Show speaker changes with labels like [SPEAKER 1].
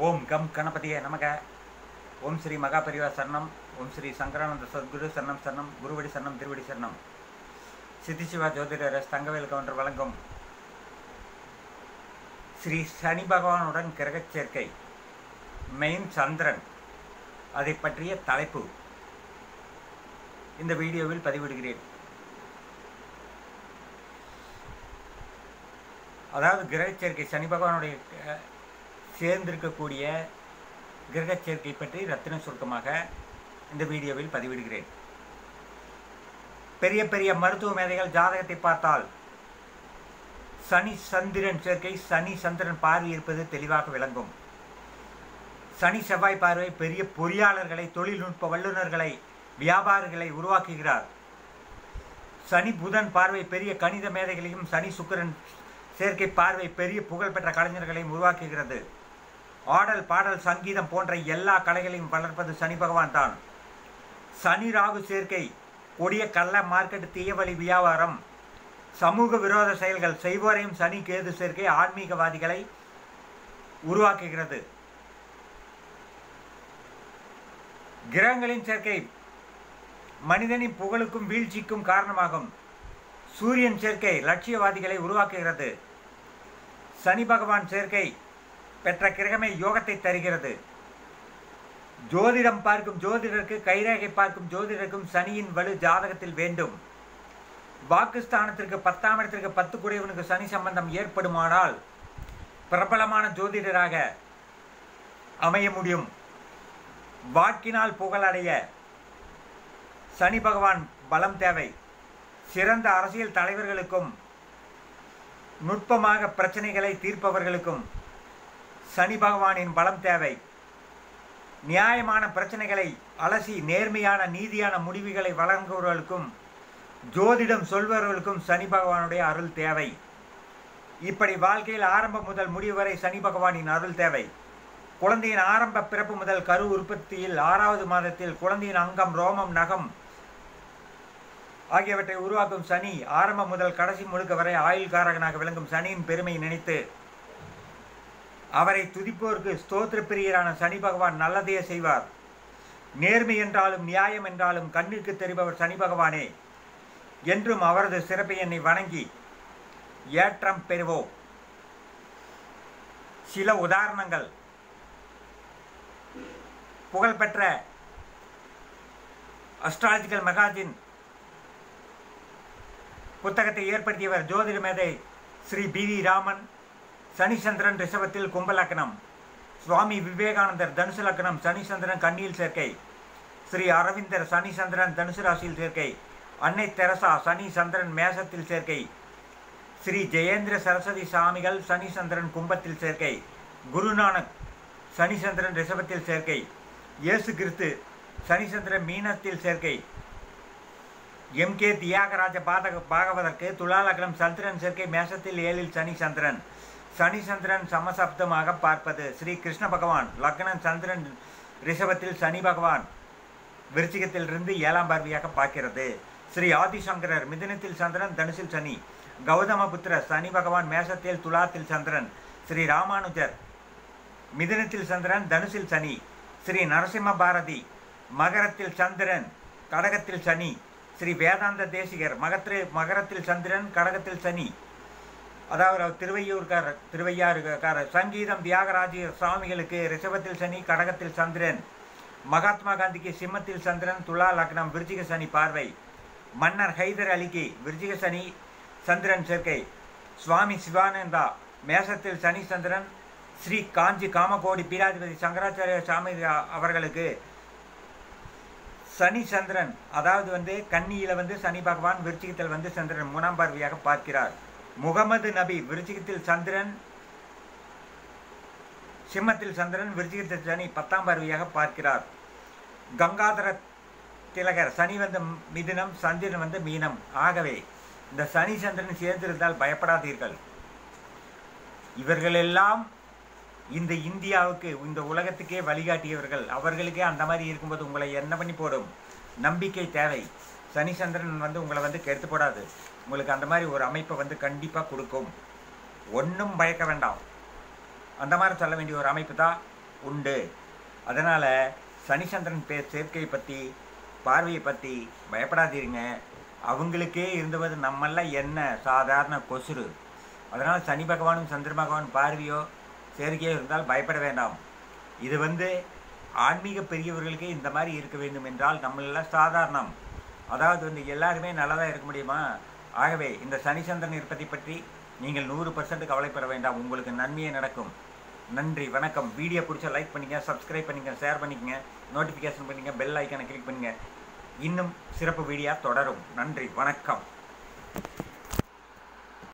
[SPEAKER 1] ஓம் come கணபதியே நமக ஓம் ஸ்ரீ மகாபரிவா சரணம் ஓம் ஸ்ரீ சங்கரானந்த சத்குரு சரணம் சரணம் குருவடி சரணம் திருவடி சரணம் சித்திசிவா ஜோதிடர் எஸ் தங்கவேல் கவுண்டர் வழங்கும் ஸ்ரீ சனி பகவானுடன் கிரகச் சேர்க்கை மெயின் சந்திரன் அதை பற்றிய தலைப்பு இந்த வீடியோவில் பதிவிடுகிறேன் அதாவது கிரகச் சேர்க்கை சனி பகவானுடைய அஹ், சேர்ந்திருக்கக்கூடிய கிரகச் சேர்க்கை பற்றி ரத்தின சுருக்கமாக இந்த வீடியோவில் பதிவிடுகிறேன் பெரிய பெரிய மருத்துவ மேதைகள் ஜாதகத்தை பார்த்தால் சனி சந்திரன் சேர்க்கை சனி சந்திரன் பார்வை இருப்பது தெளிவாக விளங்கும் சனி செவ்வாய் பார்வை பெரிய பொறியாளர்களை தொழில்நுட்ப வல்லுநர்களை வியாபாரிகளை உருவாக்குகிறார் சனி புதன் பார்வை பெரிய கணித மேதைகளையும் சனி சுக்கிரன் சேர்க்கை பார்வை பெரிய புகழ்பெற்ற கலைஞர்களையும் உருவாக்குகிறது ஆடல் பாடல் சங்கீதம் போன்ற எல்லா கலைகளையும் வளர்ப்பது சனி பகவான் தான் சனி ராகு சேர்க்கை கொடிய கள்ள மார்க்கெட் தீயவழி வியாபாரம் சமூக விரோத செயல்கள் செய்வோரையும் சனி கேது சேர்க்கை ஆன்மீகவாதிகளை உருவாக்குகிறது கிரகங்களின் சேர்க்கை மனிதனின் புகழுக்கும் வீழ்ச்சிக்கும் காரணமாகும் சூரியன் சேர்க்கை லட்சியவாதிகளை உருவாக்குகிறது சனி பகவான் சேர்க்கை பெற்ற கிரகமே யோகத்தை தருகிறது ஜோதிடம் பார்க்கும் ஜோதிடருக்கு கைரேகை பார்க்கும் ஜோதிடருக்கும் சனியின் வலு ஜாதகத்தில் வேண்டும் வாக்குஸ்தானத்திற்கு பத்தாம் இடத்திற்கு பத்து குடையவனுக்கு சனி சம்பந்தம் ஏற்படுமானால் பிரபலமான ஜோதிடராக அமைய முடியும் வாக்கினால் புகழடைய சனி பகவான் பலம் தேவை சிறந்த அரசியல் தலைவர்களுக்கும் நுட்பமாக பிரச்சனைகளை தீர்ப்பவர்களுக்கும் சனி பகவானின் பலம் தேவை நியாயமான பிரச்சனைகளை அலசி நேர்மையான நீதியான முடிவுகளை வழங்குபவர்களுக்கும் ஜோதிடம் சொல்பவர்களுக்கும் சனி பகவானுடைய அருள் தேவை இப்படி வாழ்க்கையில் ஆரம்பம் முதல் முடிவு வரை சனி பகவானின் அருள் தேவை குழந்தையின் ஆரம்ப பிறப்பு முதல் கரு உற்பத்தியில் ஆறாவது மாதத்தில் குழந்தையின் அங்கம் ரோமம் நகம் ஆகியவற்றை உருவாக்கும் சனி ஆரம்பம் முதல் கடைசி முழுக்க வரை ஆயுள் காரகனாக விளங்கும் சனியின் பெருமை நினைத்து அவரை துதிப்போருக்கு ஸ்தோத்திர பிரியரான சனி பகவான் நல்லதையே செய்வார் நேர்மை என்றாலும் நியாயம் என்றாலும் கண்ணிற்கு தெரிபவர் சனி பகவானே என்றும் அவரது சிறப்பை என்னை வணங்கி ஏற்றம் பெறுவோம் சில உதாரணங்கள் புகழ்பெற்ற அஸ்ட்ராலஜிக்கல் மெகாஜின் புத்தகத்தை ஏற்படுத்தியவர் ஜோதிட மேதை ஸ்ரீ பி வி ராமன் சனிச்சந்திரன் ரிஷபத்தில் கும்பலக்கணம் சுவாமி விவேகானந்தர் தனுசு லக்கணம் சனிச்சந்திரன் கண்ணியில் சேர்க்கை ஸ்ரீ அரவிந்தர் சனிச்சந்திரன் தனுசு ராசியில் சேர்க்கை அன்னை தெரசா சனி சந்திரன் மேசத்தில் சேர்க்கை ஸ்ரீ ஜெயேந்திர சரஸ்வதி சாமிகள் சனி சந்திரன் கும்பத்தில் சேர்க்கை குருநானக் சனி சந்திரன் ரிஷபத்தில் சேர்க்கை இயேசு கிறிஸ்து சனி சந்திரன் மீனத்தில் சேர்க்கை எம் கே தியாகராஜ பாதக பாகவதற்கு துலாலகலம் சந்திரன் சேர்க்கை மேசத்தில் ஏழில் சனி சந்திரன் சனி சந்திரன் சமசப்தமாக பார்ப்பது ஸ்ரீ கிருஷ்ண பகவான் லக்னம் சந்திரன் ரிஷபத்தில் சனி பகவான் விருச்சிகத்தில் இருந்து ஏழாம் பார்வையாக பார்க்கிறது ஸ்ரீ ஆதிசங்கரர் மிதுனத்தில் சந்திரன் தனுசில் சனி கௌதமபுத்திர சனி பகவான் மேசத்தில் துலாத்தில் சந்திரன் ஸ்ரீ ராமானுஜர் மிதுனத்தில் சந்திரன் தனுசில் சனி ஸ்ரீ நரசிம்ம பாரதி மகரத்தில் சந்திரன் கடகத்தில் சனி ஸ்ரீ வேதாந்த தேசிகர் மகத்திரு மகரத்தில் சந்திரன் கடகத்தில் சனி அதாவது அவர் திருவையூர்கார் திருவையாறுக்காரர் சங்கீதம் தியாகராஜ சுவாமிகளுக்கு ரிஷபத்தில் சனி கடகத்தில் சந்திரன் மகாத்மா காந்திக்கு சிம்மத்தில் சந்திரன் துலா லக்னம் விருச்சிக சனி பார்வை மன்னர் ஹைதர் அலிக்கு விருச்சிக சனி சந்திரன் சேர்க்கை சுவாமி சிவானந்தா மேசத்தில் சனி சந்திரன் ஸ்ரீ காஞ்சி காமகோடி பீராதிபதி சங்கராச்சாரிய சாமி அவர்களுக்கு சனி சந்திரன் அதாவது வந்து கன்னியில் வந்து சனி பகவான் விருச்சிகத்தில் வந்து சந்திரன் மூணாம் பார்வையாக பார்க்கிறார் முகமது நபி விருச்சிகத்தில் சந்திரன் சிம்மத்தில் சந்திரன் விருச்சிகத்தில் சனி பத்தாம் பார்வையாக பார்க்கிறார் கங்காதர திலகர் சனி வந்து மிதுனம் சந்திரன் வந்து மீனம் ஆகவே இந்த சனி சந்திரன் சேர்ந்திருந்தால் பயப்படாதீர்கள் இவர்களெல்லாம் இந்த இந்தியாவுக்கு இந்த உலகத்துக்கே வழிகாட்டியவர்கள் அவர்களுக்கே அந்த மாதிரி இருக்கும்போது உங்களை என்ன பண்ணி போடும் நம்பிக்கை தேவை சனி சந்திரன் வந்து உங்களை வந்து கெடுத்து போடாது உங்களுக்கு அந்த மாதிரி ஒரு அமைப்பை வந்து கண்டிப்பாக கொடுக்கும் ஒன்றும் பயக்க வேண்டாம் அந்த மாதிரி சொல்ல வேண்டிய ஒரு அமைப்பு தான் உண்டு அதனால் சனிச்சந்திரன் பே சேர்க்கை பற்றி பார்வையை பற்றி பயப்படாதீருங்க அவங்களுக்கே இருந்தவது நம்மெல்லாம் என்ன சாதாரண கொசுறு அதனால் சனி பகவானும் சந்திர பகவான் பார்வையோ சேர்க்கையோ இருந்தால் பயப்பட வேண்டாம் இது வந்து ஆன்மீக பெரியவர்களுக்கே இந்த மாதிரி இருக்க வேண்டும் என்றால் நம்மளெல்லாம் சாதாரணம் அதாவது வந்து எல்லாருமே நல்லதாக இருக்க முடியுமா ஆகவே இந்த சனிச்சந்திரன் இருப்பதை பற்றி நீங்கள் நூறு பர்சன்ட் கவலைப்பட வேண்டாம் உங்களுக்கு நன்மையே நடக்கும் நன்றி வணக்கம் வீடியோ பிடிச்சா லைக் பண்ணுங்க சப்ஸ்கிரைப் பண்ணுங்க ஷேர் பண்ணிக்கங்க நோட்டிஃபிகேஷன் பண்ணுங்க பெல் ஐக்கனை கிளிக் பண்ணுங்க இன்னும் சிறப்பு வீடியோ தொடரும் நன்றி வணக்கம்